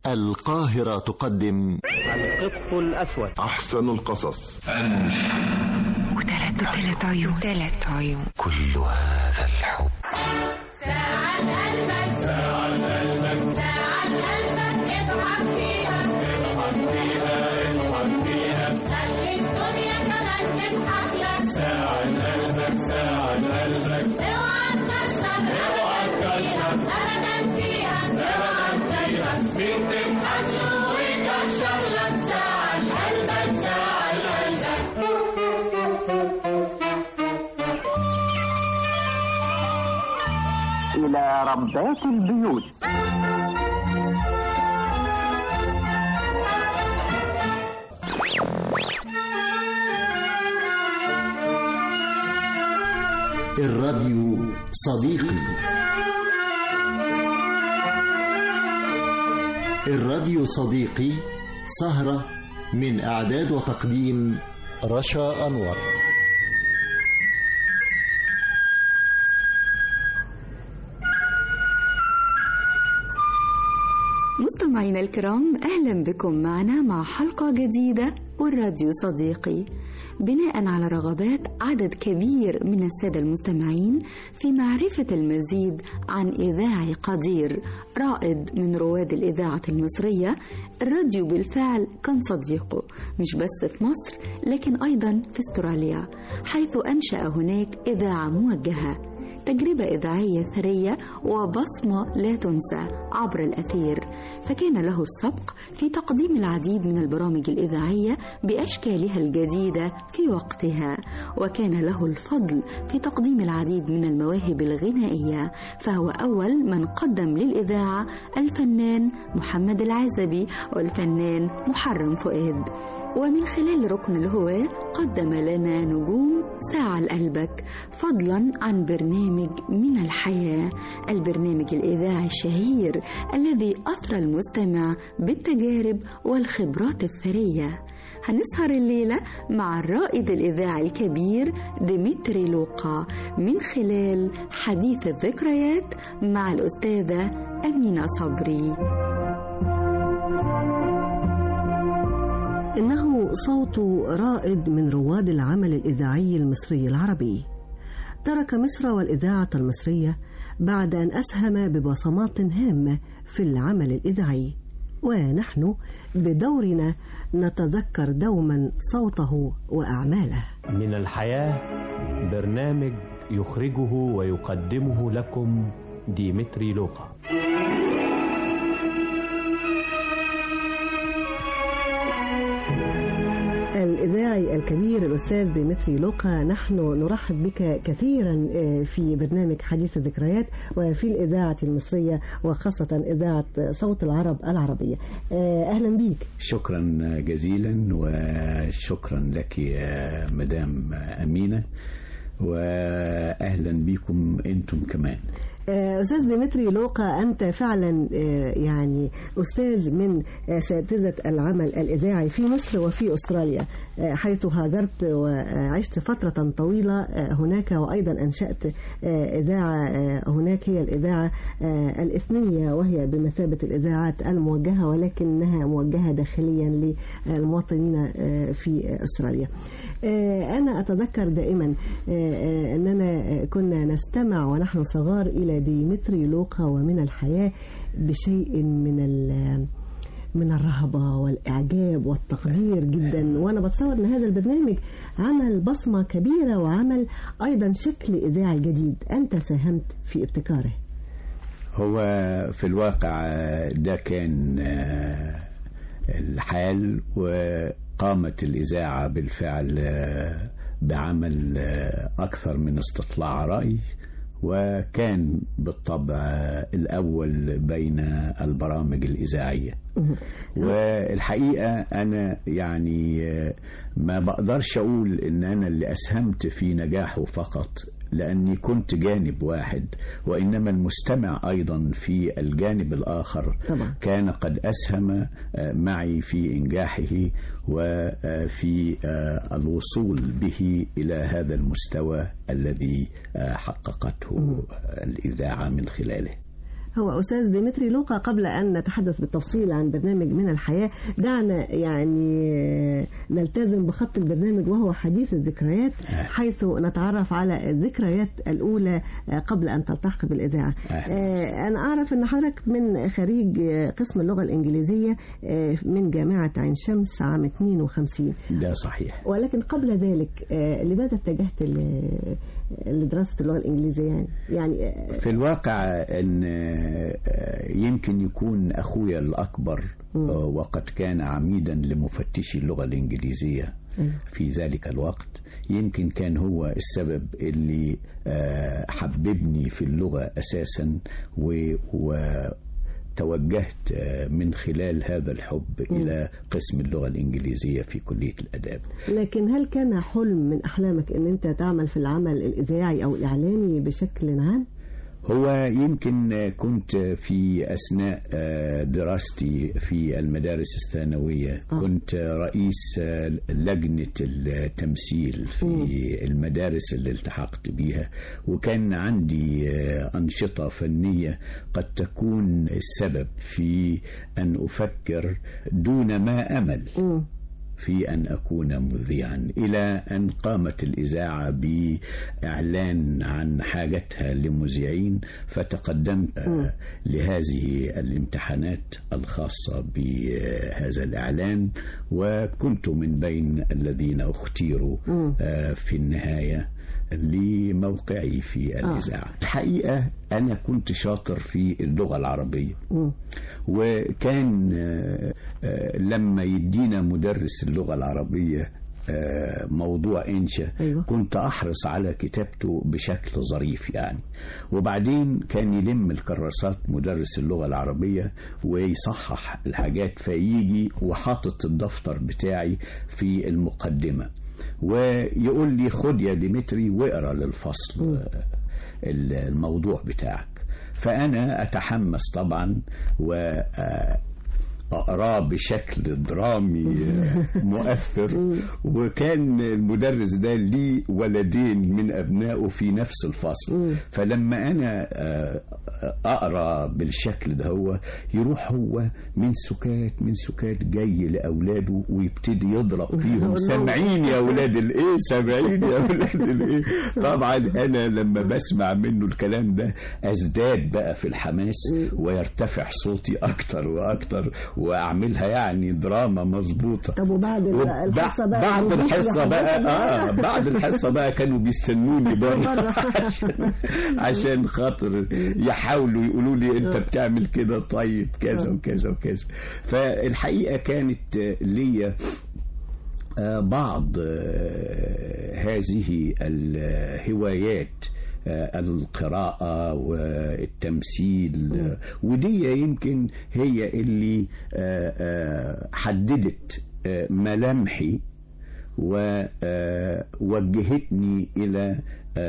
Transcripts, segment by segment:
القاهرة تقدم القط الأسود أحسن القصص وثلاث وثلاث عيون ثلاث عيون كل هذا الحب ساعة قلبك ساعة قلبك ساعة قلبك اضحك فيها اضحك فيها اضحك فيها خلي الدنيا كمان تضحك لك ساعة قلبك ساعة قلبك اوعى تكشف اوعى تكشف ابدا فيها اوعى تكشف مين تضحك له ويكشف لك ساعة قلبك ساعة قلبك إلى ربات البيوت الراديو صديقي الراديو صديقي سهرة من إعداد وتقديم رشا أنور مستمعينا الكرام أهلا بكم معنا مع حلقة جديدة والراديو صديقي بناء على رغبات عدد كبير من السادة المستمعين في معرفة المزيد عن إذاعي قدير رائد من رواد الإذاعة المصرية الراديو بالفعل كان صديقه مش بس في مصر لكن أيضا في استراليا حيث أنشأ هناك إذاعة موجهة تجربة إذاعية ثرية وبصمة لا تنسى عبر الأثير فكان له السبق في تقديم العديد من البرامج الإذاعية بأشكالها الجديدة في وقتها وكان له الفضل في تقديم العديد من المواهب الغنائية فهو أول من قدم للإذاعة الفنان محمد العزبي والفنان محرم فؤاد ومن خلال ركن الهواة قدم لنا نجوم ساعة لقلبك فضلا عن برنامج من الحياة البرنامج الإذاعي الشهير الذي أثرى المستمع بالتجارب والخبرات الثرية هنسهر الليلة مع الرائد الإذاعي الكبير ديمتري لوقا من خلال حديث الذكريات مع الأستاذة أمينة صبري إنه صوت رائد من رواد العمل الإذاعي المصري العربي ترك مصر والإذاعة المصرية بعد أن أسهم ببصمات هامة في العمل الإذاعي ونحن بدورنا نتذكر دوما صوته وأعماله من الحياة برنامج يخرجه ويقدمه لكم ديمتري لوقا الإذاعي الكبير الأستاذ ديمتري لوقا نحن نرحب بك كثيرا في برنامج حديث الذكريات وفي الإذاعة المصرية وخاصة إذاعة صوت العرب العربية أهلا بك شكرا جزيلا وشكرا لك يا مدام أمينة وأهلا بكم أنتم كمان أستاذ ديمتري لوقا أنت فعلا يعني أستاذ من أساتذة العمل الإذاعي في مصر وفي أستراليا حيث هاجرت وعشت فترة طويلة هناك وأيضا أنشأت إذاعة هناك هي الإذاعة الإثنية وهي بمثابة الإذاعات الموجهة ولكنها موجهة داخليا للمواطنين في أستراليا أنا أتذكر دائما أننا كنا نستمع ونحن صغار إلى ديمتري لوقا ومن الحياة بشيء من من الرهبة والإعجاب والتقدير جدا وأنا بتصور أن هذا البرنامج عمل بصمة كبيرة وعمل أيضا شكل إذاعي جديد أنت ساهمت في ابتكاره هو في الواقع ده كان الحال وقامت الإذاعة بالفعل بعمل أكثر من استطلاع رأي وكان بالطبع الأول بين البرامج الإذاعية والحقيقة أنا يعني ما بقدرش أقول إن أنا اللي أسهمت في نجاحه فقط لأني كنت جانب واحد وإنما المستمع أيضا في الجانب الآخر طبعا. كان قد أسهم معي في إنجاحه وفي الوصول به إلى هذا المستوى الذي حققته الإذاعة من خلاله هو أستاذ ديمتري لوقا قبل أن نتحدث بالتفصيل عن برنامج من الحياة دعنا يعني نلتزم بخط البرنامج وهو حديث الذكريات حيث نتعرف على الذكريات الأولى قبل أن تلتحق بالإذاعة آه، أنا أعرف أن حضرتك من خريج آه، قسم اللغة الإنجليزية آه، من جامعة عين شمس عام 52 ده صحيح ولكن قبل ذلك آه، لماذا اتجهت ل- لدراسة اللغة الإنجليزية يعني يعني آه، في الواقع ان آه، يمكن يكون اخويا الاكبر آه، وقد كان عميدا لمفتشي اللغه الانجليزيه في ذلك الوقت يمكن كان هو السبب اللي آه، حببني في اللغه اساسا و, و توجهت آه، من خلال هذا الحب إلى قسم اللغة الإنجليزية في كلية الآداب لكن هل كان حلم من أحلامك أن أنت تعمل في العمل الإذاعي أو الإعلامي بشكل عام؟ هو يمكن كنت في أثناء دراستي في المدارس الثانوية كنت رئيس لجنة التمثيل في المدارس اللي التحقت بيها وكان عندي أنشطة فنية قد تكون السبب في أن أفكر دون ما أمل في أن أكون مذيعا إلى أن قامت الإذاعة بإعلان عن حاجتها لمذيعين فتقدمت آه، لهذه الامتحانات الخاصة بهذا الإعلان وكنت من بين الذين اختيروا آه، في النهاية لموقعي في الإذاعة الحقيقة أنا كنت شاطر في اللغة العربية وكان آه، آه، لما يدينا مدرس اللغة العربية آه، موضوع إنشاء أيوة. كنت أحرص على كتابته بشكل ظريف يعني وبعدين كان يلم الكراسات مدرس اللغة العربية ويصحح الحاجات فيجي وحاطط الدفتر بتاعي في المقدمة ويقول لي خد يا ديمتري واقرا للفصل آه، الموضوع بتاعك فأنا أتحمس طبعا و آه، أقراه بشكل درامي مؤثر وكان المدرس ده ليه ولدين من أبنائه في نفس الفصل فلما أنا آه، أقرأ بالشكل ده هو يروح هو من سكات من سكات جاي لأولاده ويبتدي يضرب فيهم سامعين يا أولاد الإيه سامعين يا أولاد الإيه طبعا أنا لما بسمع منه الكلام ده أزداد بقى في الحماس ويرتفع صوتي أكتر وأكتر وأعملها يعني دراما مظبوطة طب وبعد ال- وب- الحصة بقى بعد بيجيبوا الحصة بقى اه بعد الحصة بقى كانوا بيستنوني بره عشان, عشان خاطر يحاولوا يقولوا لي انت بتعمل كده طيب كذا وكذا وكذا فالحقيقة كانت آه، ليا آه، بعض آه، هذه الهوايات آه، القراءة والتمثيل آه، ودي يمكن هي اللي آه، آه، حددت آه، ملامحي ووجهتني إلى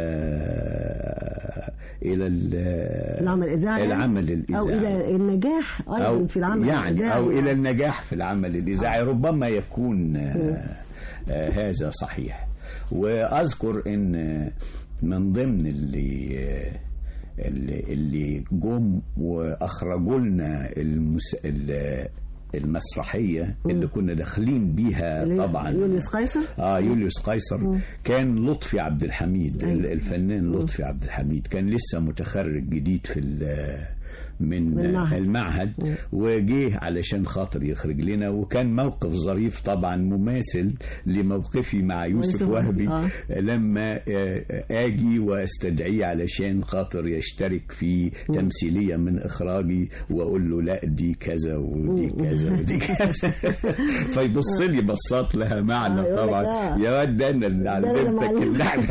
آه، إلى ال- العمل الإذاعي العمل الإذاعي أو إلى النجاح أيضا في العمل يعني الإذاعي أو إلى النجاح في العمل الإذاعي ربما يكون آه، آه، هذا صحيح وأذكر أن من ضمن اللي آه، اللي, اللي جم وأخرجوا لنا المس... ال- المسرحية اللي كنا داخلين بيها اللي هي طبعا يوليوس قيصر اه يوليوس قيصر كان لطفي عبد الحميد أيوة. ال- الفنان لطفي عبد الحميد كان لسه متخرج جديد في ال- من من المعهد. المعهد وجه علشان خاطر يخرج لنا وكان موقف ظريف طبعا مماثل لموقفي مع يوسف يوسف وهبي آه. لما آه، اجي واستدعيه علشان خاطر يشترك في تمثيليه من اخراجي واقول له لا دي كذا ودي كذا ودي كذا فيبص لي بصات لها معنى آه، يقول لك طبعا آه. يا واد ده انا اللي ده أنا اللي علمتك معلمك. اللعبه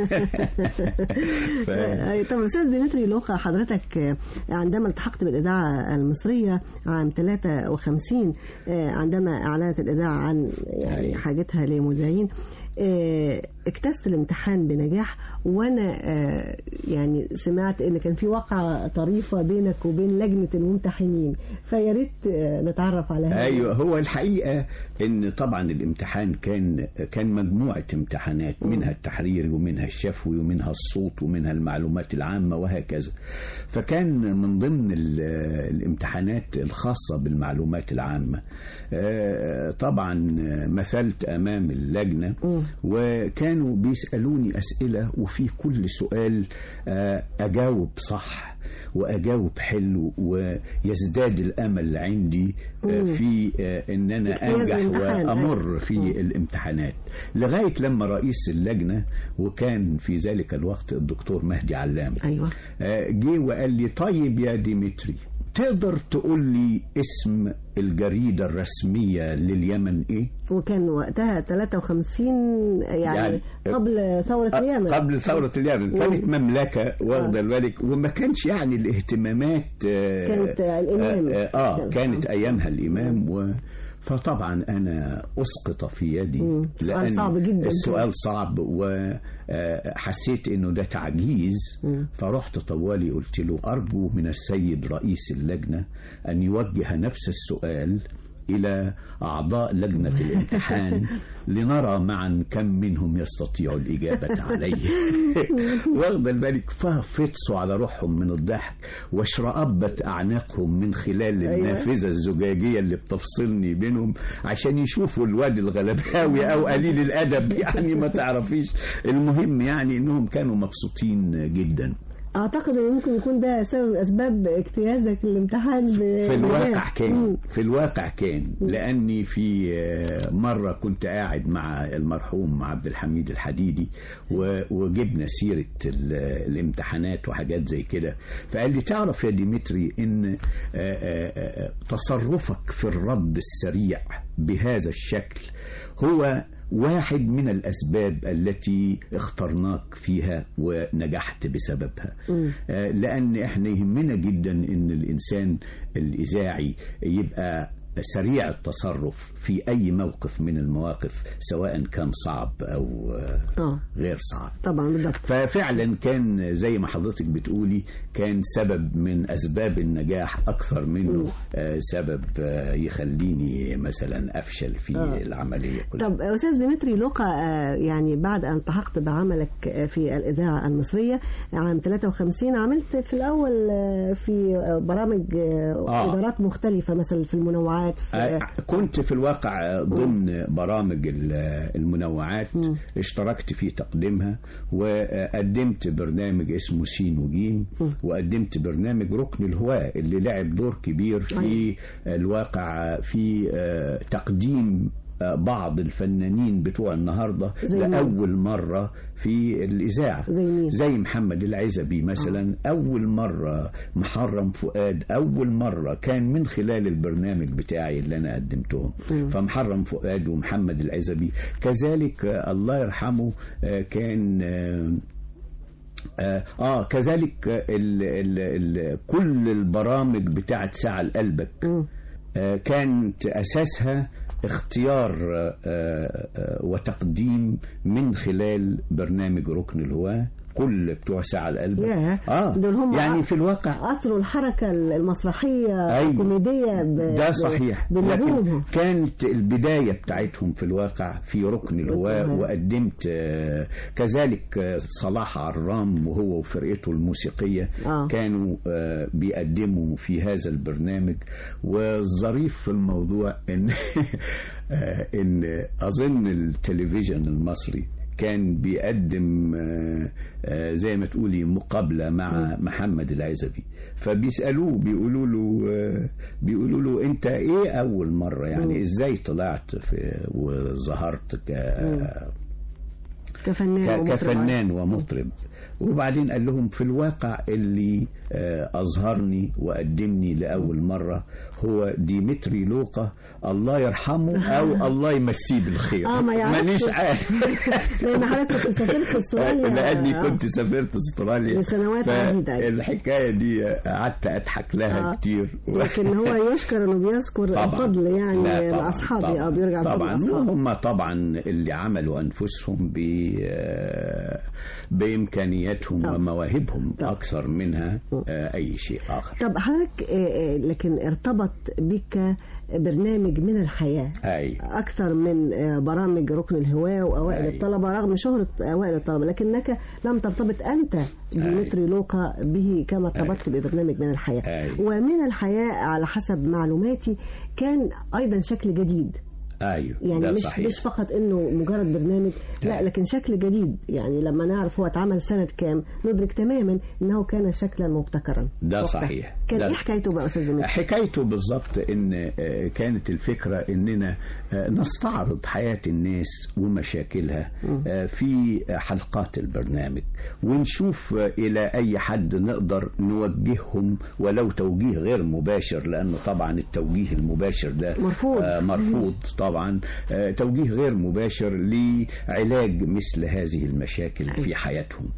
ف... آه، طب استاذ ديمتري لوقا حضرتك آه، عندما التحقت بالاذاعه المصريه عام 53 آه، عندما اعلنت الاذاعه عن يعني أيوة. حاجتها لمذيعين آه، اجتزت الامتحان بنجاح وانا آه، يعني سمعت ان كان في واقعه طريفه بينك وبين لجنه الممتحنين فيا ريت آه، نتعرف على هذا ايوه هو الحقيقه ان طبعا الامتحان كان كان مجموعه امتحانات منها التحريري ومنها الشفوي ومنها الصوت ومنها المعلومات العامه وهكذا فكان من ضمن ال- الامتحانات الخاصه بالمعلومات العامه آه، طبعا مثلت امام اللجنه وكانوا بيسالوني اسئله وفي كل سؤال آه، اجاوب صح واجاوب حلو ويزداد الامل عندي آه، في آه، ان انا اجتياز انجح الامتحان. وامر في الامتحانات لغايه لما رئيس اللجنه وكان في ذلك الوقت الدكتور مهدي علام ايوه آه، جه وقال لي طيب يا ديمتري تقدر تقول لي اسم الجريدة الرسمية لليمن ايه؟ وكان وقتها 53 يعني, يعني- قبل ثوره آه، اليمن قبل ثورة اليمن كانت مملكة واخدة بالك وما كانش يعني الاهتمامات آه، كانت الإمام. آه, آه كان- كانت أيامها الإمام و فطبعا أنا أسقط في يدي مم. سؤال لأن صعب جدا. السؤال صعب وحسيت إنه ده تعجيز فرحت طوالي قلت له أرجو من السيد رئيس اللجنة أن يوجه نفس السؤال إلى أعضاء لجنة الامتحان لنرى معا كم منهم يستطيع الإجابة عليه واخد بالك ففطسوا على روحهم من الضحك واشرأبت أعناقهم من خلال النافذة الزجاجية اللي بتفصلني بينهم عشان يشوفوا الواد الغلباوي أو قليل الأدب يعني ما تعرفيش المهم يعني إنهم كانوا مبسوطين جدا اعتقد ان ممكن يكون ده سبب من اسباب اجتيازك الامتحان ب... في الواقع بنجاح. كان مم. في الواقع كان لاني في آه، مره كنت قاعد مع المرحوم عبد الحميد الحديدي و- وجبنا سيره ال- الامتحانات وحاجات زي كده فقال لي تعرف يا ديمتري ان آه، آه، آه، تصرفك في الرد السريع بهذا الشكل هو واحد من الأسباب التي اخترناك فيها ونجحت بسببها آه، لأن احنا يهمنا جدا أن الإنسان الإذاعي يبقى سريع التصرف في أي موقف من المواقف سواء كان صعب أو آه، اه غير صعب طبعا بالضبط ففعلا كان زي ما حضرتك بتقولي كان سبب من اسباب النجاح اكثر منه آه، سبب آه، يخليني مثلا افشل في آه. العمليه كلها طب استاذ ديمتري لوقا آه، يعني بعد ان التحقت بعملك آه، في الاذاعه المصريه عام 53 عملت في الاول آه، في آه، برامج آه، آه. ادارات مختلفه مثلا في المنوعات في آه، كنت في الواقع ضمن برامج ال- المنوعات اشتركت في تقديمها وقدمت برنامج اسمه سين وجيم وقدمت برنامج ركن الهواة اللي لعب دور كبير في الواقع في آه، تقديم آه، بعض الفنانين بتوع النهارده زي مين؟ لأول مرة في الإذاعة زي مين؟ زي محمد العزبي مثلا أول مرة محرم فؤاد أول مرة كان من خلال البرنامج بتاعي اللي أنا قدمتهم فمحرم فؤاد ومحمد العزبي كذلك آه، الله يرحمه آه، كان آه، آه, آه كذلك آه، ال ال ال كل البرامج بتاعت ساعة لقلبك آه كانت أساسها اختيار آه آه وتقديم من خلال برنامج ركن الهواة كل بتوع ساعة لقلبك ياه، آه دول هم يعني في الواقع أثروا الحركة المسرحية أيوة. الكوميدية ب- ده ب- صحيح لكن بنجومهم كانت البداية بتاعتهم في الواقع في ركن الهواء الهواء. وقدمت آه، كذلك آه، صلاح عرام وهو وفرقته الموسيقية آه. كانوا آه، بيقدموا في هذا البرنامج والظريف في الموضوع ان آه، ان اظن التلفزيون المصري كان بيقدم آه، آه، زي ما تقولي مقابلة مع محمد العزبي فبيسألوه بيقولوا له آه، بيقولوا له انت ايه اول مرة يعني ازاي طلعت في وظهرت ك كفنان ك- ومطرب. كفنان ومطرب وبعدين قال لهم في الواقع اللي آه، أظهرني وقدمني لأول مرة هو ديمتري لوقا الله يرحمه أو الله يمسيه بالخير اه ما يعرفش مانيش عارف لان حضرتك كنت سافرت استراليا لاني آه. كنت سافرت استراليا لسنوات عديدة. الحكايه دي قعدت اضحك لها آه. كتير لكن هو يشكر انه بيذكر طبعا الفضل يعني لا طبعا لاصحابي طبعا اه بيرجع لهم طبعا لأصحابه. هم طبعا اللي عملوا انفسهم ب آه، بامكانياتهم طبعا. ومواهبهم اكثر منها آه، اي شيء اخر طب حضرتك آه، آه، لكن ارتبط بك برنامج من الحياة اي أكثر من آه، برامج ركن الهواة وأوائل أي. الطلبة رغم شهرة أوائل الطلبة لكنك لم ترتبط أنت بمتري لوقا به كما ارتبطت ببرنامج من الحياة أي. ومن الحياة على حسب معلوماتي كان أيضا شكل جديد ايوه يعني ده مش صحيح مش فقط انه مجرد برنامج لا أي. لكن شكل جديد يعني لما نعرف هو اتعمل سنه كام ندرك تماما انه كان شكلا مبتكرا ده وقتها. صحيح. كان ده- ايه حكايته بقى استاذ دمياط حكايته بالظبط ان آه، كانت الفكره اننا آه، نستعرض حياه الناس ومشاكلها آه، في حلقات البرنامج ونشوف آه، الى اي حد نقدر نوجههم ولو توجيه غير مباشر لانه طبعا التوجيه المباشر ده مرفوض. آه، مرفوض طبعا آه، توجيه غير مباشر لعلاج مثل هذه المشاكل في حياتهم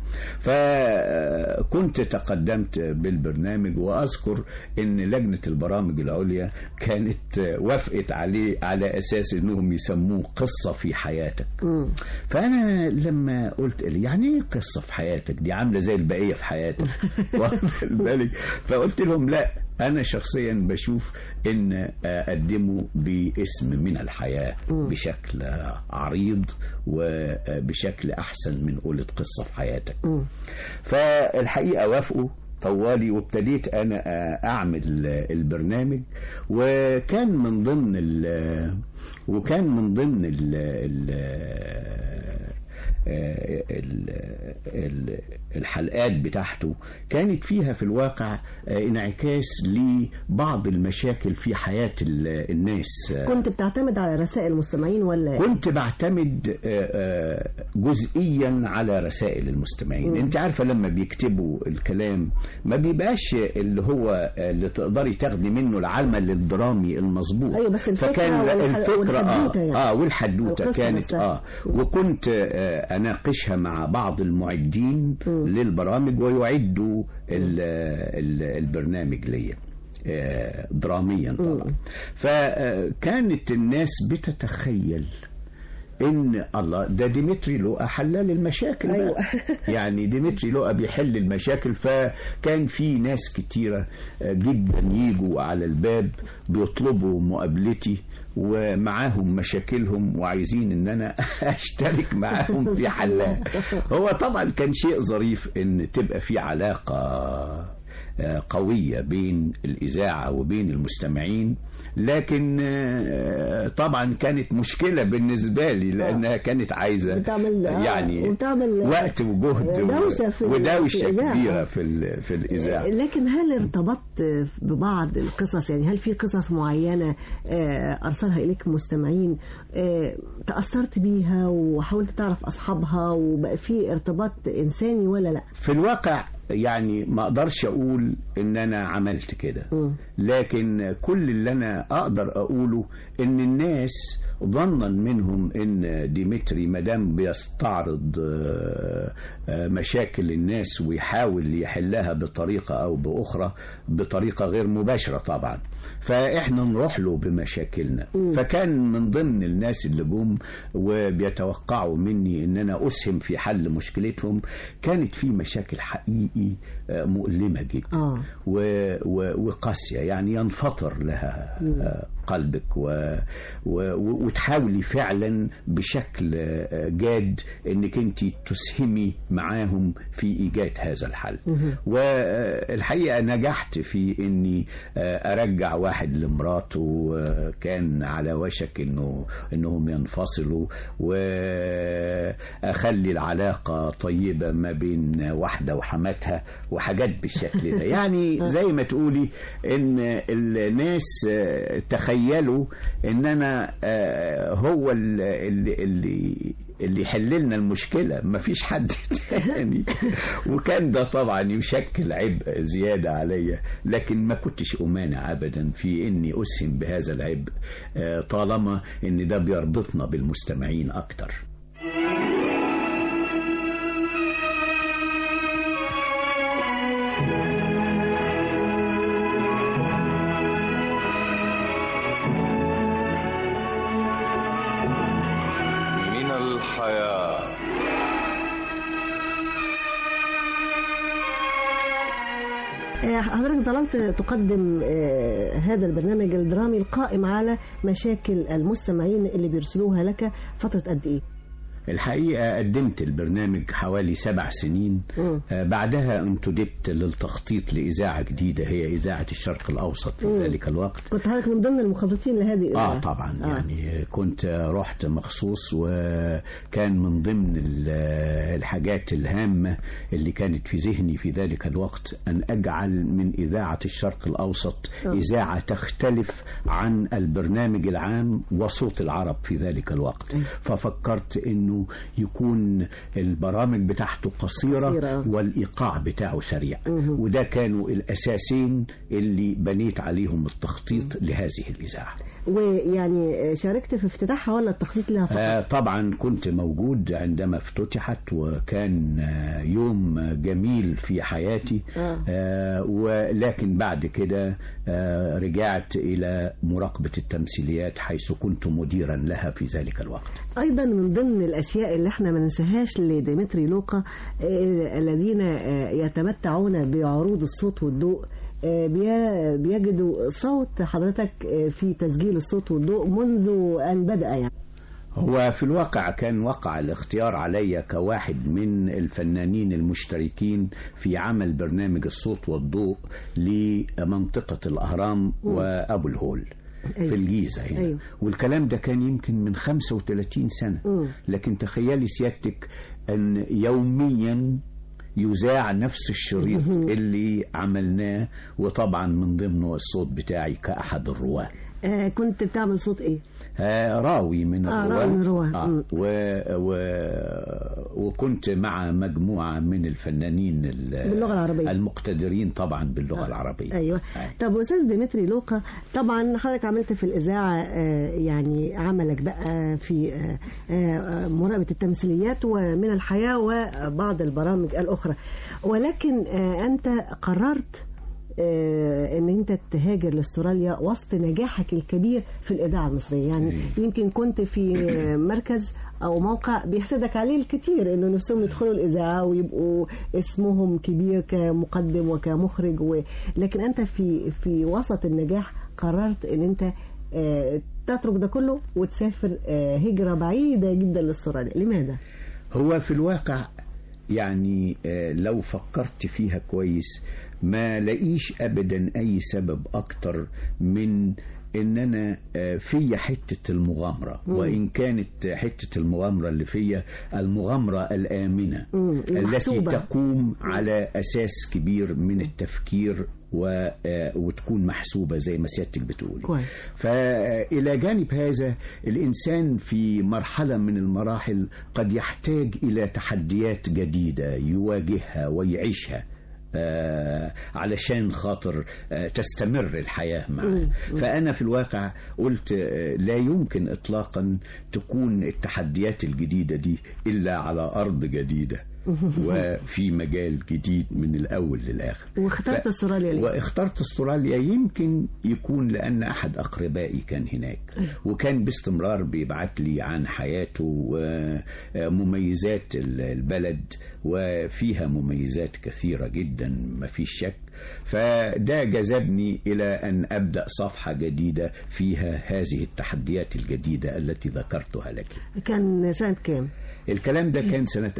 فكنت تقدمت بالبرنامج واذكر ان لجنه البرامج العليا كانت آه، وافقت عليه على اساس انهم يسموه قصه في حياتك فانا لما قلت لي يعني ايه قصه في حياتك دي عامله زي البقيه في حياتك واخد بالك فقلت لهم لا انا شخصيا بشوف ان اقدمه باسم من الحياه بشكل عريض وبشكل احسن من قولة قصه في حياتك فالحقيقه وافقوا طوالي وابتديت انا اعمل البرنامج وكان من ضمن ال وكان من ضمن ال ال ال- ال- الحلقات بتاعته كانت فيها في الواقع انعكاس لبعض المشاكل في حياة ال- الناس كنت بتعتمد على رسائل المستمعين ولا كنت بعتمد آه، آه، جزئيا على رسائل المستمعين انت عارفة لما بيكتبوا الكلام ما بيبقاش اللي هو اللي تقدري تاخدي منه العمل الدرامي المظبوط أيوة، بس الفكرة فكان والح- الفكرة والحدوتة اه, يعني. آه والحدوتة القصة كانت نفسها. اه وكنت آه اناقشها مع بعض المعدين للبرامج ويعدوا ال- ال- البرنامج ليا آه، دراميا طبعا فكانت الناس بتتخيل ان الله ده ديمتري لوقا حلال المشاكل بقى. أيوة. يعني ديمتري لوقا بيحل المشاكل فكان في ناس كتيرة جدا يجوا على الباب بيطلبوا مقابلتي ومعاهم مشاكلهم وعايزين ان انا اشترك معاهم في حلها هو طبعا كان شيء ظريف ان تبقى في علاقة آه، قوية بين الإذاعة وبين المستمعين لكن آه، طبعا كانت مشكلة بالنسبة لي لأنها كانت عايزة بتعمل- آه، يعني وبتعمل وقت وجهد دوشة في- في ودوشة الإذاعة. كبيرة في ال- في الإذاعة لكن هل ارتبطت ببعض القصص يعني هل في قصص معينة آه، أرسلها إليك مستمعين آه، تأثرت بيها وحاولت تعرف أصحابها وبقى في ارتباط إنساني ولا لا؟ في الواقع يعني ما اقدرش اقول ان انا عملت كده لكن كل اللي انا اقدر اقوله ان الناس ظنا منهم ان ديمتري مدام بيستعرض آه، آه، مشاكل الناس ويحاول يحلها بطريقة او باخرى بطريقة غير مباشرة طبعا فاحنا نروح له بمشاكلنا فكان من ضمن الناس اللي جم وبيتوقعوا مني ان انا اسهم في حل مشكلتهم كانت في مشاكل حقيقي آه، مؤلمة جدا آه. و- و- وقاسية يعني ينفطر لها آه، قلبك و... و... و- وتحاولي فعلا بشكل آه، جاد انك انت تسهمي معاهم في ايجاد هذا الحل والحقيقه نجحت في اني آه، ارجع واحد لمراته وكان على وشك انه انهم ينفصلوا واخلي العلاقه طيبه ما بين واحده وحماتها وحاجات بالشكل ده يعني زي ما تقولي ان الناس آه، تخيل تخيلوا ان انا آه، هو ال- اللي اللي اللي يحل لنا المشكله ما فيش حد تاني وكان ده طبعا يشكل عبء زياده عليا لكن ما كنتش امانع ابدا في اني اسهم بهذا العبء آه، طالما ان ده بيربطنا بالمستمعين اكتر من الحياة آه، حضرتك ظللت تقدم آه، هذا البرنامج الدرامي القائم على مشاكل المستمعين اللي بيرسلوها لك فترة قد إيه؟ الحقيقة قدمت البرنامج حوالي سبع سنين مم. آه، بعدها انتدبت للتخطيط لإذاعة جديدة هي إذاعة الشرق الأوسط في مم. ذلك الوقت كنت حضرتك من ضمن المخططين لهذه الإذاعة اه طبعا آه. يعني كنت رحت مخصوص وكان من ضمن ال- الحاجات الهامة اللي كانت في ذهني في ذلك الوقت أن أجعل من إذاعة الشرق الأوسط آه. إذاعة تختلف عن البرنامج العام وصوت العرب في ذلك الوقت ففكرت أنه يكون البرامج بتاعته قصيرة, قصيرة. والإيقاع بتاعه سريع مهم. وده كانوا الأساسين اللي بنيت عليهم التخطيط لهذه الإذاعة ويعني شاركت في افتتاحها ولا التخطيط لها فقط؟ آه طبعا كنت موجود عندما افتتحت وكان آه يوم جميل في حياتي آه. آه ولكن بعد كده آه رجعت إلى مراقبة التمثيليات حيث كنت مديرا لها في ذلك الوقت ايضا من ضمن الاشياء اللي احنا ما ننساهاش لديمتري لوقا آه، الذين آه، يتمتعون بعروض الصوت والضوء آه، بي- بيجدوا صوت حضرتك آه، في تسجيل الصوت والضوء منذ ان بدا يعني هو في الواقع كان وقع الاختيار علي كواحد من الفنانين المشتركين في عمل برنامج الصوت والضوء لمنطقة الأهرام وأبو الهول أيوة. في الجيزة هنا أيوة. والكلام ده كان يمكن من 35 سنة مم. لكن تخيلي سيادتك أن يوميا يذاع نفس الشريط اللي عملناه وطبعا من ضمنه الصوت بتاعي كأحد الرواه آه، كنت بتعمل صوت ايه؟ آه، راوي من آه، الرواة راوي من الرواة. آه مم. و و وكنت مع مجموعة من الفنانين ال- باللغة العربية. المقتدرين طبعا باللغة العربية ايوه أي. طب استاذ ديمتري لوقا طبعا حضرتك عملت في الاذاعه آه، يعني عملك بقى في آه، آه، مراقبه التمثيليات ومن الحياه وبعض البرامج الاخرى ولكن آه، انت قررت آه، ان انت تهاجر لاستراليا وسط نجاحك الكبير في الاذاعه المصريه يعني يمكن كنت في آه، مركز او موقع بيحسدك عليه الكثير انه نفسهم يدخلوا الاذاعه ويبقوا اسمهم كبير كمقدم وكمخرج و... لكن انت في في وسط النجاح قررت ان انت آه، تترك ده كله وتسافر آه، هجره بعيده جدا لاستراليا لماذا؟ هو في الواقع يعني آه، لو فكرت فيها كويس ما لاقيش ابدا اي سبب اكتر من ان انا آه، فيا حته المغامره مم. وان كانت حته المغامره اللي فيا المغامره الامنه مم، التي المحسوبة. تقوم على اساس كبير من التفكير و... آه، وتكون محسوبه زي ما سيادتك بتقول كويس فإلى جانب هذا الإنسان في مرحلة من المراحل قد يحتاج إلى تحديات جديدة يواجهها ويعيشها آه علشان خاطر آه تستمر الحياة معه مم. فأنا في الواقع قلت آه لا يمكن إطلاقا تكون التحديات الجديدة دي إلا على أرض جديدة وفي مجال جديد من الأول للآخر واخترت ف- استراليا ليه؟ واخترت استراليا يمكن يكون لان احد اقربائي كان هناك وكان باستمرار بيبعت لي عن حياته ومميزات ال- البلد وفيها مميزات كثيره جدا ما فيش شك فده جذبني الى ان ابدا صفحه جديده فيها هذه التحديات الجديده التي ذكرتها لك كان سنه كام؟ الكلام ده كان سنه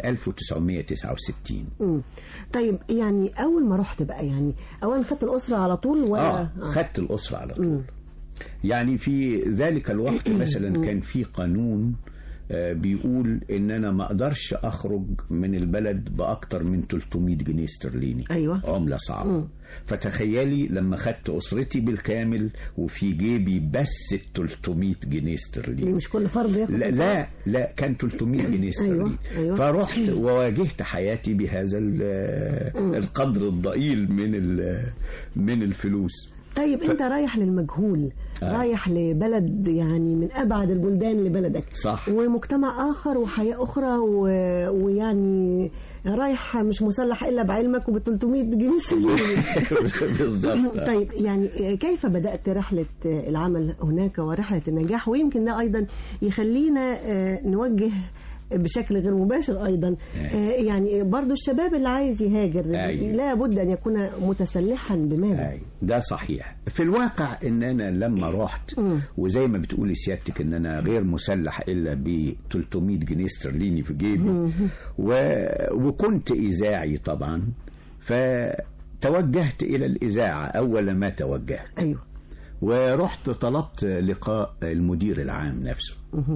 1969 مم. طيب يعني اول ما رحت بقى يعني اولا خدت الاسره على طول ولا اه خدت الاسره على طول مم. يعني في ذلك الوقت مثلا كان في قانون آه، بيقول ان انا ما اقدرش اخرج من البلد باكتر من 300 جنيه استرليني أيوة. عمله صعبه مم. فتخيلي لما خدت اسرتي بالكامل وفي جيبي بس ال 300 جنيه استرليني مش كل فرد ياخد لا لا لا كان 300 جنيه استرليني أيوة. فرحت وواجهت حياتي بهذا ال- القدر الضئيل من ال- من الفلوس طيب انت رايح للمجهول آه. رايح لبلد يعني من ابعد البلدان لبلدك صح. ومجتمع اخر وحياه اخرى و... ويعني رايح مش مسلح الا بعلمك وب 300 جنيه استرليني بالظبط طيب يعني كيف بدأت رحلة العمل هناك ورحلة النجاح ويمكن ده أيضا يخلينا آه، نوجه بشكل غير مباشر أيضا آه، يعني برضو الشباب اللي عايز يهاجر أيوة. لا بد أن يكون متسلحا بمال أي ده صحيح في الواقع ان انا لما رحت مم. وزي ما بتقولي سيادتك ان انا غير مسلح الا ب 300 جنيه استرليني في جيبي و... وكنت اذاعي طبعا فتوجهت الى الاذاعه اول ما توجهت أيوه ورحت طلبت لقاء المدير العام نفسه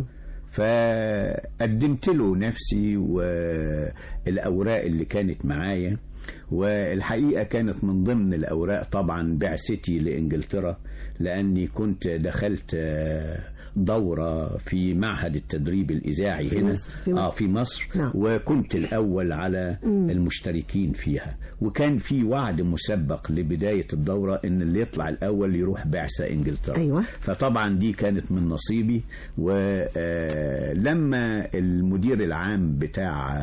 فقدمت له نفسي والأوراق اللي كانت معايا والحقيقة كانت من ضمن الأوراق طبعا بعثتي لإنجلترا لأني كنت دخلت آه، دورة في معهد التدريب الإذاعي في هنا مصر- في مصر. آه في مصر نعم. وكنت الأول على المشتركين فيها وكان في وعد مسبق لبداية الدورة إن اللي يطلع الأول يروح بعثة إنجلترا أيوة. فطبعا دي كانت من نصيبي ولما المدير العام بتاع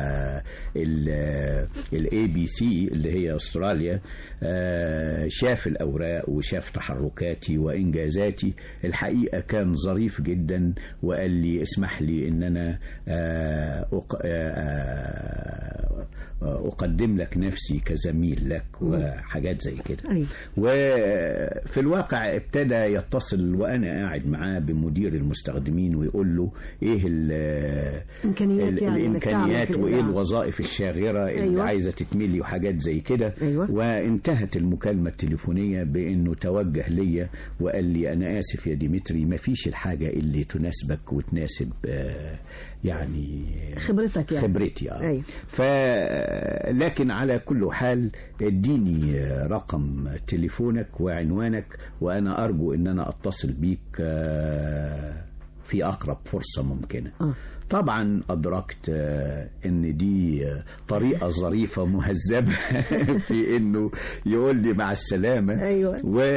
الاي بي سي اللي هي استراليا آه، شاف الاوراق وشاف تحركاتي وانجازاتي الحقيقه كان ظريف جدا وقال لي اسمح لي ان انا آه، أق- آه، آه، اقدم لك نفسي كزميل لك وحاجات زي كده أيوه وفي الواقع ابتدى يتصل وانا قاعد معاه بمدير المستخدمين ويقول له ايه ال- إمكانيات ال- يعني إنك تعمل الامكانيات في وايه الإذاعة. الوظائف الشاغره اللي أيوة. عايزه تتملي وحاجات زي كده أيوة. وانتهت المكالمه التليفونيه بانه توجه ليا وقال لي انا اسف يا ديمتري ما فيش الحاجه اللي تناسبك وتناسب آه، يعني خبرتك يعني خبرتي اه أيوة. ف لكن على كل حال اديني رقم تليفونك وعنوانك وانا ارجو ان انا اتصل بيك آه، في اقرب فرصه ممكنه آه. طبعا ادركت آه، ان دي آه، طريقه ظريفه مهذبه في انه يقول لي مع السلامه أيوة.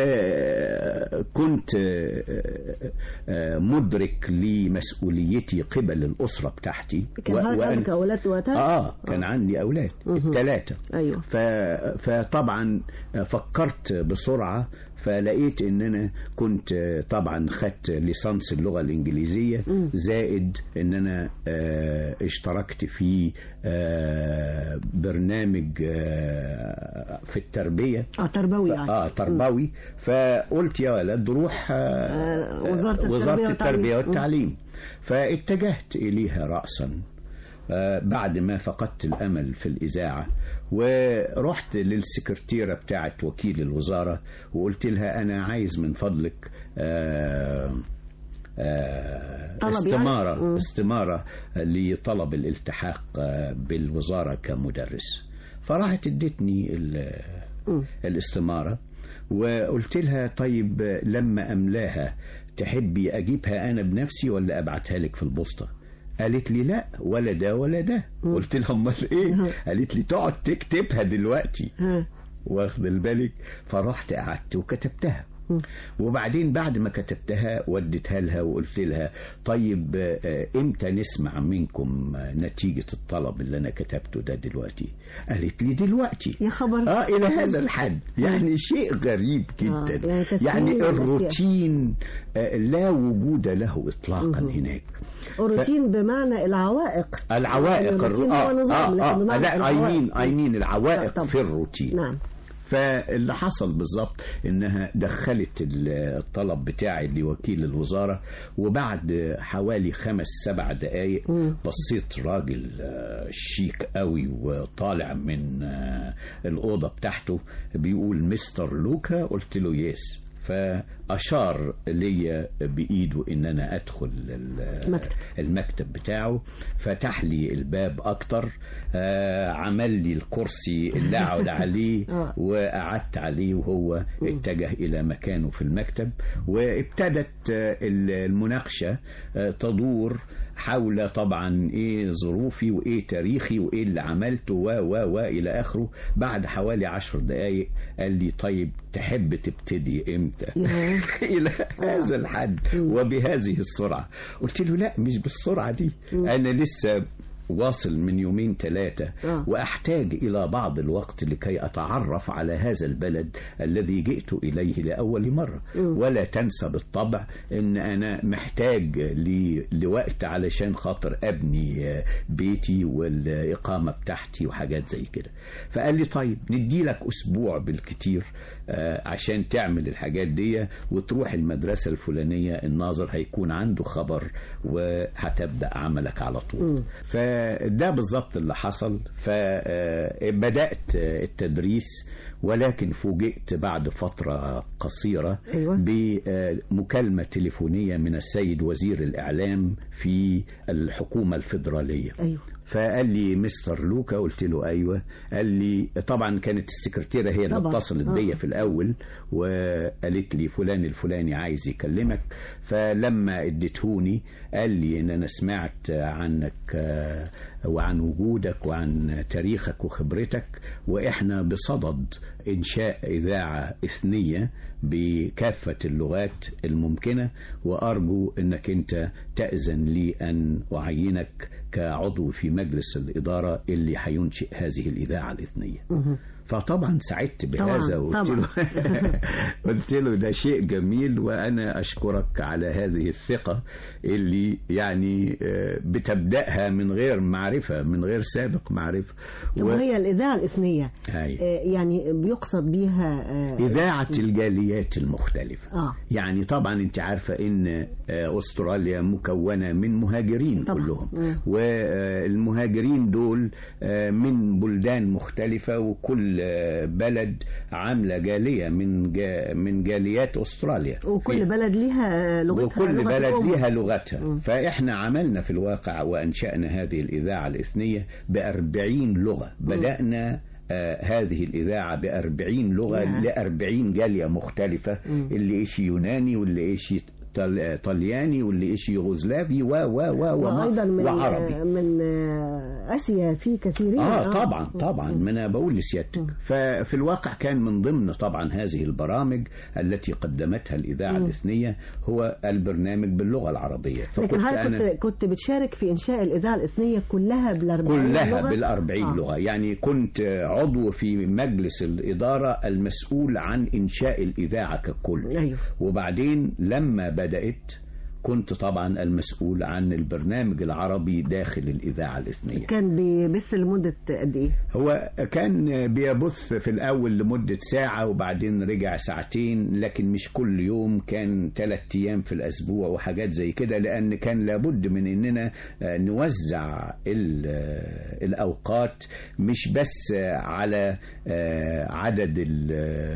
وكنت مدرك لمسؤوليتي قبل الاسره بتاعتي كان و- حضرتك وأن- عندك أولاد وقتها؟ اه كان عندي اولاد الثلاثه أيوه ف... فطبعا فكرت بسرعة فلقيت ان انا كنت طبعا خدت ليسانس اللغة الانجليزية زائد ان انا آه، اشتركت في آه، برنامج آه، في التربية اه تربوي يعني اه تربوي فقلت يا ولد روح آه، آه، وزارة التربية وزارة والتعليم. التربية والتعليم فاتجهت إليها رأسا آه، بعد ما فقدت الأمل في الإذاعة ورحت للسكرتيرة بتاعت وكيل الوزارة وقلت لها أنا عايز من فضلك آه، آه، طلب يعني؟ استمارة مم. استمارة لطلب الالتحاق آه، بالوزارة كمدرس فراحت ادتني ال- الاستمارة وقلت لها طيب لما أملاها تحبي أجيبها أنا بنفسي ولا أبعتها لك في البوسطة قالت لي لا ولا ده ولا ده قلت لها امال ايه قالت لي تقعد تكتبها دلوقتي ها. واخد بالك فرحت قعدت وكتبتها وبعدين بعد ما كتبتها وديتها لها وقلت لها طيب آه، امتى نسمع منكم آه، نتيجة الطلب اللي انا كتبته ده دلوقتي قالت لي دلوقتي يا خبر اه الى هذا الحد يعني شيء غريب آه، جدا يعني تسهيل يعني الأشياء. الروتين آه، لا وجود له اطلاقا هناك الروتين بمعنى العوائق العوائق الروتين الر- هو نظام آه لكن آه بمعنى لا اي العوائق. مين اي مين آه، العوائق طبعا. في الروتين نعم فاللي حصل بالظبط انها دخلت الطلب بتاعي لوكيل الوزاره وبعد حوالي خمس سبع دقائق بصيت راجل آه، شيك قوي وطالع من آه، الاوضه بتاعته بيقول مستر لوكا قلت له يس أشار لي بإيده إن أنا أدخل ال- المكتب. المكتب بتاعه فتح لي الباب أكتر آه، عمل لي الكرسي اللي أقعد عليه آه. وقعدت عليه وهو اتجه إلى مكانه في المكتب وابتدت آه، المناقشة آه، تدور حول طبعا ايه ظروفي وايه تاريخي وايه اللي عملته و و و الى اخره بعد حوالي عشر دقايق قال لي طيب تحب تبتدي امتى ياه. الى هذا الحد وبهذه السرعه قلت له لا مش بالسرعه دي انا لسه واصل من يومين ثلاثة آه. وأحتاج إلى بعض الوقت لكي أتعرف على هذا البلد الذي جئت إليه لأول مرة ولا تنسى بالطبع أن أنا محتاج ل- لوقت علشان خاطر أبني آه، بيتي والإقامة بتاعتي وحاجات زي كده فقال لي طيب ندي لك أسبوع بالكتير آه، عشان تعمل الحاجات دي وتروح المدرسة الفلانية الناظر هيكون عنده خبر وهتبدأ عملك على طول فده بالظبط اللي حصل فبدأت التدريس ولكن فوجئت بعد فترة قصيرة أيوة. بمكالمة تليفونية من السيد وزير الإعلام في الحكومة الفيدرالية أيوة. فقال لي مستر لوكا قلت له ايوه قال لي طبعا كانت السكرتيره هي اللي طبعا. اتصلت آه. بيا في الاول وقالت لي فلان الفلاني عايز يكلمك فلما اديتهوني قال لي ان انا سمعت عنك آه، وعن وجودك وعن تاريخك وخبرتك واحنا بصدد انشاء اذاعه اثنيه بكافه اللغات الممكنه وارجو انك انت تاذن لي ان اعينك كعضو في مجلس الاداره اللي هينشئ هذه الاذاعه الاثنيه فطبعا سعدت بهذا طبعاً، وقلت له طبعاً. قلت له ده شيء جميل وانا اشكرك على هذه الثقه اللي يعني آه، بتبداها من غير معرفه من غير سابق معرفه طب وهي الإذاعة الإثنية هاي. آه، يعني بيقصد بيها آه، إذاعة الجاليات المختلفة آه. يعني طبعا أنت عارفة أن آه، أستراليا مكونة من مهاجرين طبعاً. كلهم مم. والمهاجرين دول آه، من بلدان مختلفة وكل آه، بلد عاملة جالية من جا من جاليات أستراليا وكل في- بلد ليها لغتها وكل لغة بلد الأم. ليها لغتها فإحنا عملنا في الواقع وأنشأنا هذه الإذاعة الإثنية بأربعين لغة بدأنا آه هذه الإذاعة بأربعين لغة ياه. لأربعين جالية مختلفة اللي إيش يوناني واللي إيش طل- طلياني واللي إيش يوغوسلافي و و و وما- وأيضا من وعربي آه، من آه، آسيا في كثيرين اه طبعا طبعا ما انا بقول لسيادتك ففي الواقع كان من ضمن طبعا هذه البرامج التي قدمتها الاذاعه الاثنيه هو البرنامج باللغه العربيه لكن فكنت حضرتك انا كنت كنت بتشارك في إنشاء الإذاعة الإثنية كلها بالأربعين كلها لغة؟ بالأربعين آه. لغة يعني كنت عضو في مجلس الإدارة المسؤول عن إنشاء الإذاعة ككل أيوه. وبعدين لما بدأت كنت طبعا المسؤول عن البرنامج العربي داخل الإذاعة الإثنية كان بيبث لمدة قد إيه؟ هو كان بيبث في الأول لمدة ساعة وبعدين رجع ساعتين لكن مش كل يوم كان ثلاث أيام في الأسبوع وحاجات زي كده لأن كان لابد من إننا آه، نوزع ال- آه، الأوقات مش بس آه، على آه، عدد ال-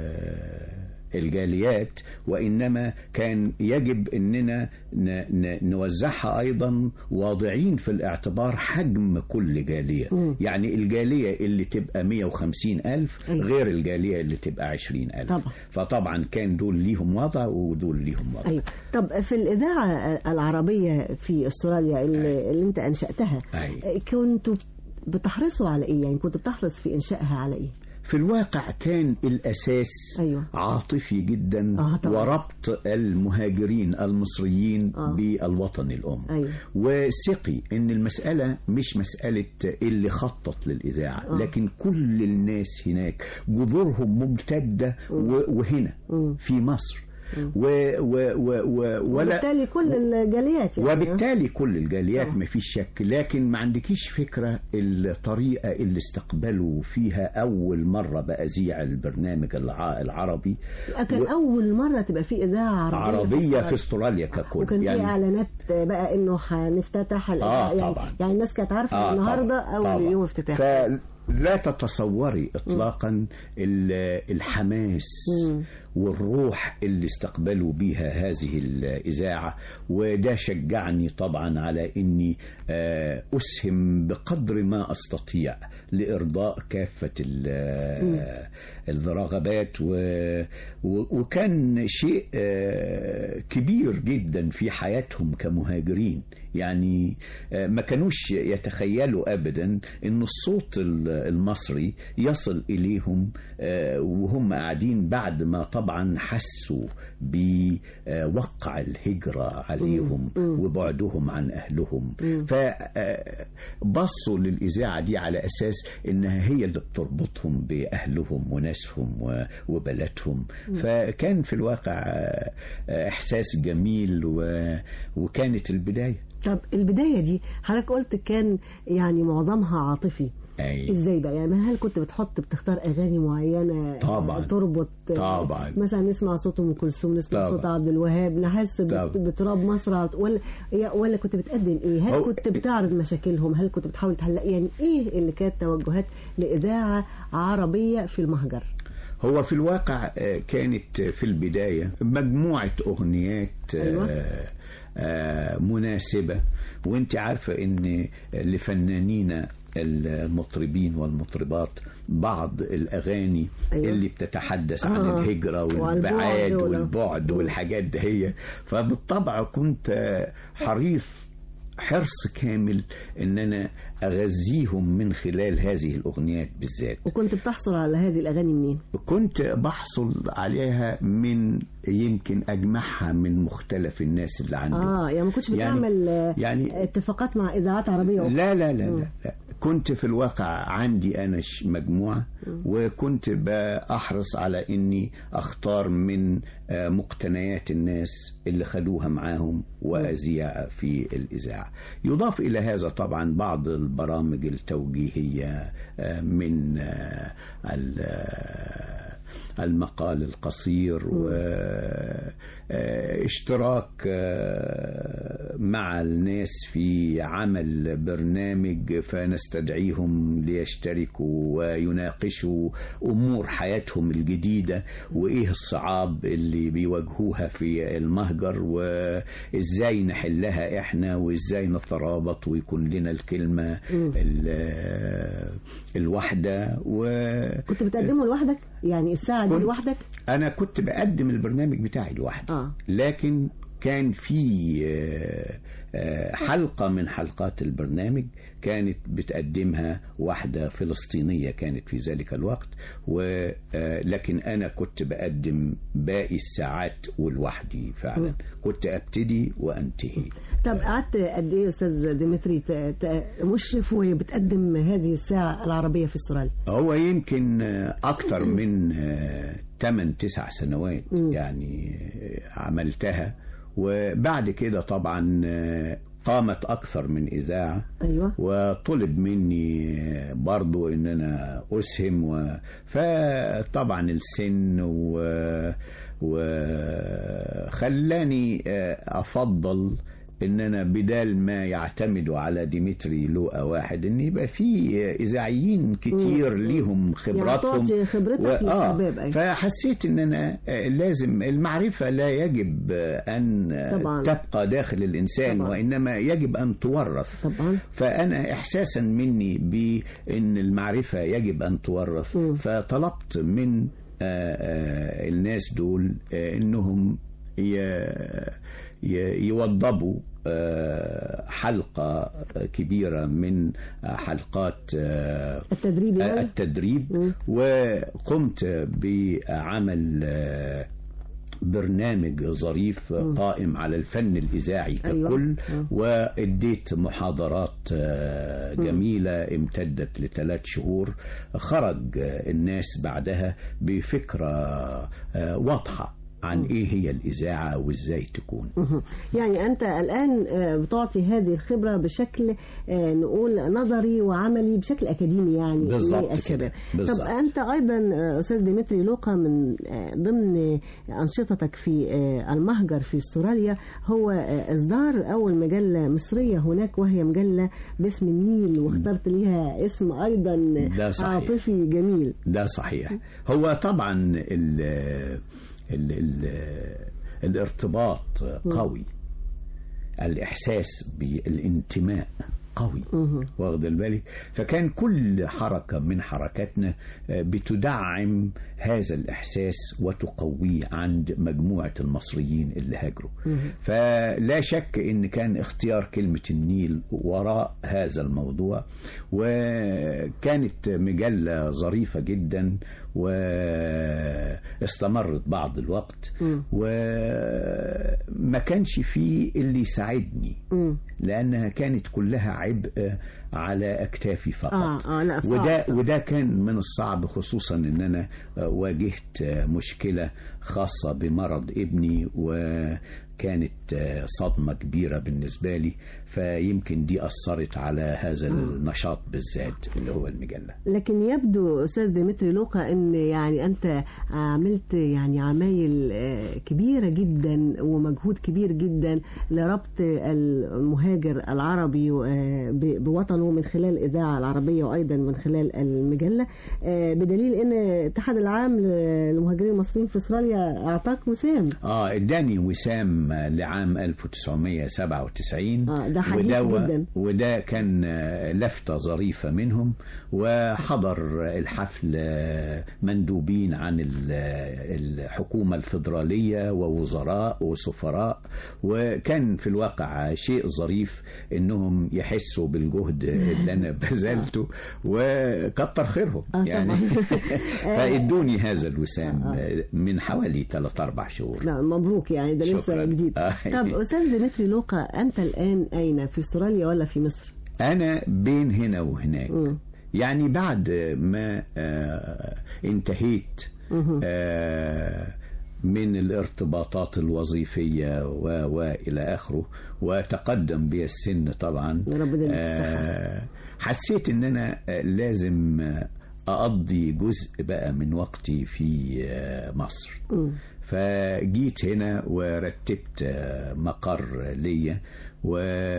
آه، الجاليات وإنما كان يجب أننا ن- ن- نوزعها أيضا واضعين في الاعتبار حجم كل جالية يعني الجالية اللي تبقى 150 ألف أيوة. غير الجالية اللي تبقى 20 ألف طبعا. فطبعا كان دول ليهم وضع ودول ليهم وضع أيوه طب في الإذاعة العربية في أستراليا اللي, اللي أنت أنشأتها أيوة. كنتوا بتحرصوا على إيه؟ يعني كنت بتحرص في إنشائها على إيه؟ في الواقع كان الأساس أيوة. عاطفي جدا آه طبعا. وربط المهاجرين المصريين آه. بالوطن الأم أيوة. وثقي أن المسألة مش مسألة اللي خطط للإذاعة آه. لكن كل الناس هناك جذورهم ممتدة و- وهنا في مصر و و و و ولا وبالتالي كل الجاليات يعني وبالتالي كل الجاليات آه. ما فيش شك لكن ما عندكيش فكرة الطريقة اللي استقبلوا فيها أول مرة بأذيع البرنامج الع- العربي كان و- أول مرة تبقى في إذاعة عربية, عربية في أستراليا. استراليا ككل وكان في اعلانات بقى انه هنفتتح الإذاعة. آه، يعني, طبعاً. يعني الناس كانت عارفه آه، النهارده طبعاً، اول طبعاً. يوم افتتاح فلا تتصوري اطلاقا ال- الحماس والروح اللي استقبلوا بيها هذه الإذاعة وده شجعني طبعا على أني آه، أسهم بقدر ما أستطيع لإرضاء كافة ال- الرغبات و... و... وكان شيء آه، كبير جدا في حياتهم كمهاجرين يعني آه، ما كانوش يتخيلوا ابدا ان الصوت ال- المصري يصل اليهم آه، وهم قاعدين بعد ما طبعا حسوا بوقع الهجره عليهم وبعدهم عن اهلهم فبصوا للاذاعه دي على اساس انها هي اللي بتربطهم باهلهم وناسهم و- وبلدهم فكان في الواقع آه، آه، احساس جميل و- وكانت البدايه طب البداية دي حضرتك قلت كان يعني معظمها عاطفي أي. ازاي بقى يعني هل كنت بتحط بتختار اغاني معينه طبعاً. تربط طبعاً. مثلا نسمع صوت ام كلثوم نسمع طبعاً. صوت عبد الوهاب نحس بت- طبعاً. بتراب مصر على طول. ولا يا- ولا كنت بتقدم ايه هل هو- كنت بتعرض مشاكلهم هل كنت بتحاول تحل يعني ايه اللي كانت توجهات لاذاعه عربيه في المهجر هو في الواقع آه، كانت في البداية مجموعة أغنيات آه، أيوة. آه، مناسبة وانت عارفة ان لفنانين المطربين والمطربات بعض الأغاني أيوة. اللي بتتحدث عن آه. الهجرة والبعد والبعاد ولا- والبعد والحاجات دي هي فبالطبع كنت آه، حريص حرص كامل ان انا اغذيهم من خلال هذه الاغنيات بالذات وكنت بتحصل على هذه الاغاني منين كنت بحصل عليها من يمكن اجمعها من مختلف الناس اللي عندي اه يعني ما كنتش يعني- بتعمل آه، يعني اتفاقات مع اذاعات عربيه أخرى. لا لا لا, لا, لا كنت في الواقع عندي انا ش- مجموعه وكنت بحرص على اني اختار من آه، مقتنيات الناس اللي خدوها معاهم واذيع في الاذاعه يضاف الى هذا طبعا بعض البرامج التوجيهيه آه، من آه، ال- آه، المقال القصير واشتراك مع الناس في عمل برنامج فنستدعيهم ليشتركوا ويناقشوا أمور حياتهم الجديدة وإيه الصعاب اللي بيواجهوها في المهجر وإزاي نحلها إحنا وإزاي نترابط ويكون لنا الكلمة ال- الواحدة و كنت بتقدمه لوحدك يعني الساعه دي كنت- لوحدك انا كنت بقدم البرنامج بتاعي لوحدي آه. لكن كان في آه، آه، حلقة من حلقات البرنامج كانت بتقدمها واحدة فلسطينية كانت في ذلك الوقت ولكن أنا كنت بقدم باقي الساعات ولوحدي فعلا كنت أبتدي وأنتهي طب قعدت قد ايه يا استاذ ديمتري ت- ت- مشرف وبتقدم هذه الساعه العربيه في استراليا هو يمكن أكتر من 8 9 سنوات يعني عملتها وبعد كده طبعا قامت أكثر من إذاعة ايوه وطلب مني برضو ان انا اسهم و... فطبعا السن و... وخلاني افضل ان انا بدال ما يعتمدوا على ديمتري لوقا واحد ان يبقى في اذاعيين كتير ليهم خبراتهم تعطي خبرتك للشباب، أيوة. فحسيت ان انا لازم المعرفه لا يجب ان طبعاً. تبقى داخل الانسان طبعاً. وانما يجب ان تورث طبعا فأنا إحساسا مني بأن المعرفة يجب أن تورث مم. فطلبت من آه، آه، الناس دول آه، أنهم ي- ي- يوضبوا آه، حلقة كبيرة من آه، حلقات آه، التدريب يعني التدريب مم. وقمت بعمل آه، برنامج ظريف قائم على الفن الإذاعي أيوة. ككل مم. واديت محاضرات آه، جميلة امتدت لثلاث شهور خرج آه، الناس بعدها بفكرة آه، واضحة عن ايه هي الإذاعة وازاي تكون مهم. يعني أنت الآن آه، بتعطي هذه الخبرة بشكل آه، نقول نظري وعملي بشكل أكاديمي يعني بالظبط للشباب كده. طب بالظبط. أنت أيضا آه، أستاذ ديمتري لوقا من آه، ضمن أنشطتك في آه، المهجر في استراليا هو آه، إصدار أول مجلة مصرية هناك وهي مجلة باسم النيل واخترت ليها اسم أيضا ده صحيح. عاطفي جميل ده صحيح هو طبعا ال- ال ال الارتباط قوي الإحساس بالانتماء قوي واخد بالك فكان كل حركة من حركاتنا آه، بتدعم هذا الإحساس وتقويه عند مجموعة المصريين اللي هاجروا فلا شك ان كان اختيار كلمة النيل وراء هذا الموضوع وكانت مجلة ظريفة جدا واستمرت بعض الوقت وما كانش فيه اللي يساعدني لانها كانت كلها عبء على اكتافي فقط اه اه لا صعب. وده وده كان من الصعب خصوصا ان انا آه، واجهت آه، مشكله خاصه بمرض ابني وكانت آه، صدمه كبيره بالنسبه لي فيمكن دي اثرت على هذا النشاط بالذات اللي هو المجله لكن يبدو استاذ ديمتري لوقا ان يعني انت عملت يعني عمايل آه، كبيره جدا ومجهود كبير جدا لربط المهاجر العربي آه، ب- بوطنه من خلال الاذاعه العربيه وايضا من خلال المجله آه، بدليل ان الاتحاد العام للمهاجرين المصريين في استراليا اعطاك وسام اه اداني وسام لعام 1997 آه، ده حديث وده جدا. وده كان آه، لفتة ظريفة منهم وحضر الحفل آه، مندوبين عن ال- الحكومة الفيدرالية ووزراء وسفراء وكان في الواقع شيء ظريف انهم يحسوا بالجهد اللي انا بذلته وكتر خيرهم آه، يعني طبعاً. فادوني هذا الوسام آه، من حوالي 3 4 شهور لا مبروك يعني ده لسه شكراً. جديد آه. طب استاذ ديمتري لوقا انت الان اين في استراليا ولا في مصر انا بين هنا وهناك مم. يعني بعد ما آه، انتهيت مهم. آه، من الارتباطات الوظيفية و- وإلى آخره وتقدم بي السن طبعا يا رب يديلك آه، حسيت ان انا آه، لازم آه، اقضي جزء بقى من وقتي في آه، مصر مم. فجيت هنا ورتبت آه، مقر ليا و...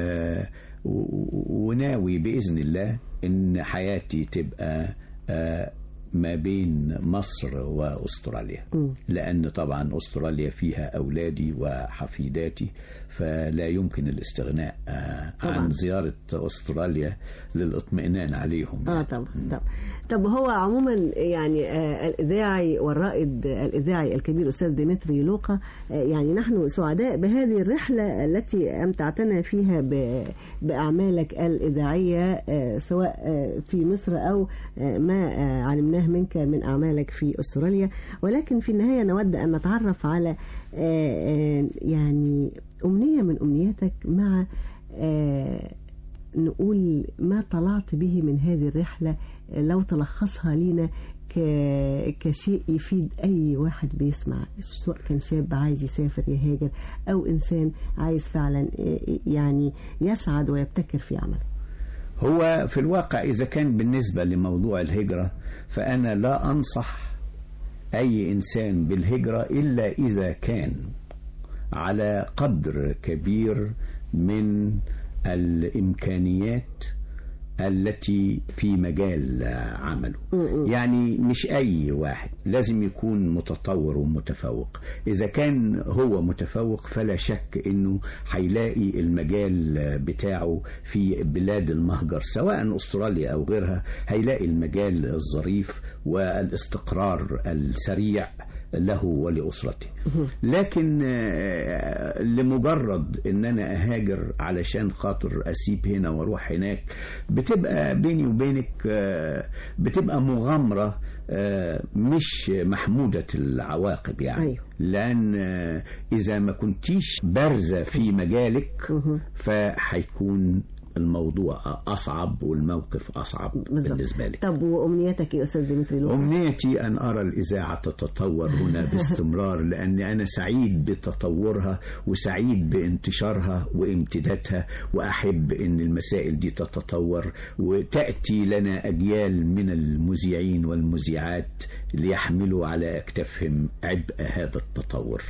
و- وناوي بإذن الله إن حياتي تبقى آه، ما بين مصر واستراليا مم. لان طبعا استراليا فيها اولادي وحفيداتي فلا يمكن الاستغناء آه، طبعاً. عن زياره استراليا للاطمئنان عليهم اه طب طب طب هو عموما يعني آه الاذاعي والرائد الاذاعي الكبير استاذ ديمتري لوقا آه يعني نحن سعداء بهذه الرحله التي امتعتنا فيها ب- باعمالك الاذاعيه آه سواء آه في مصر او آه ما آه علمناه منك من اعمالك في استراليا ولكن في النهايه نود ان نتعرف على آه آه يعني امنيه من امنياتك مع آه نقول ما طلعت به من هذه الرحلة لو تلخصها لنا ك- كشيء يفيد أي واحد بيسمع سواء كان شاب عايز يسافر يهاجر أو إنسان عايز فعلا يعني يسعد ويبتكر في عمله هو في الواقع إذا كان بالنسبة لموضوع الهجرة فأنا لا أنصح أي إنسان بالهجرة إلا إذا كان على قدر كبير من الإمكانيات التي في مجال عمله يعني مش أي واحد لازم يكون متطور ومتفوق إذا كان هو متفوق فلا شك أنه هيلاقي المجال بتاعه في بلاد المهجر سواء أستراليا أو غيرها هيلاقي المجال الظريف والاستقرار السريع له ولأسرته لكن آه، لمجرد ان انا اهاجر علشان خاطر اسيب هنا واروح هناك بتبقى بيني وبينك آه، بتبقى مغامرة آه، مش محمودة العواقب يعني أيوه. لان آه، اذا ما كنتيش بارزة في مجالك فهيكون الموضوع اصعب والموقف اصعب بالظبط. بالنسبة لك طب وأمنيتك إيه أستاذ ديمتري لوقا أمنيتي أن أرى الإذاعة تتطور هنا باستمرار لأني أنا سعيد بتطورها وسعيد بانتشارها وامتدادها وأحب أن المسائل دي تتطور وتأتي لنا أجيال من المذيعين والمذيعات ليحملوا على أكتافهم عبء هذا التطور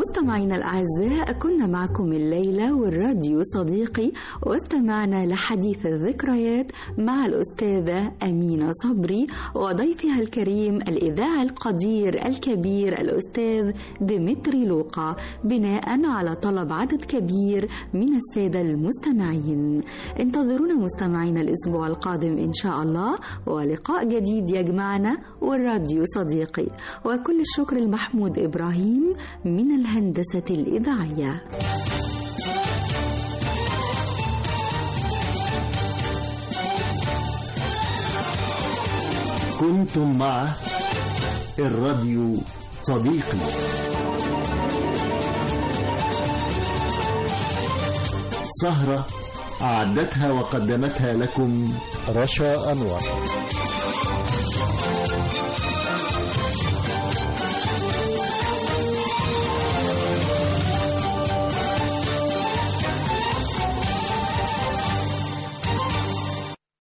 مستمعينا الأعزاء كنا معكم الليلة والراديو صديقي واستمعنا لحديث الذكريات مع الأستاذة أمينة صبري وضيفها الكريم الإذاعي القدير الكبير الأستاذ ديمتري لوقا بناء على طلب عدد كبير من السادة المستمعين انتظرونا مستمعينا الأسبوع القادم إن شاء الله ولقاء جديد يجمعنا والراديو صديقي وكل الشكر لمحمود إبراهيم من الهندسة الإذاعية كنتم مع الراديو صديقي سهرة أعدتها وقدمتها لكم رشا أنور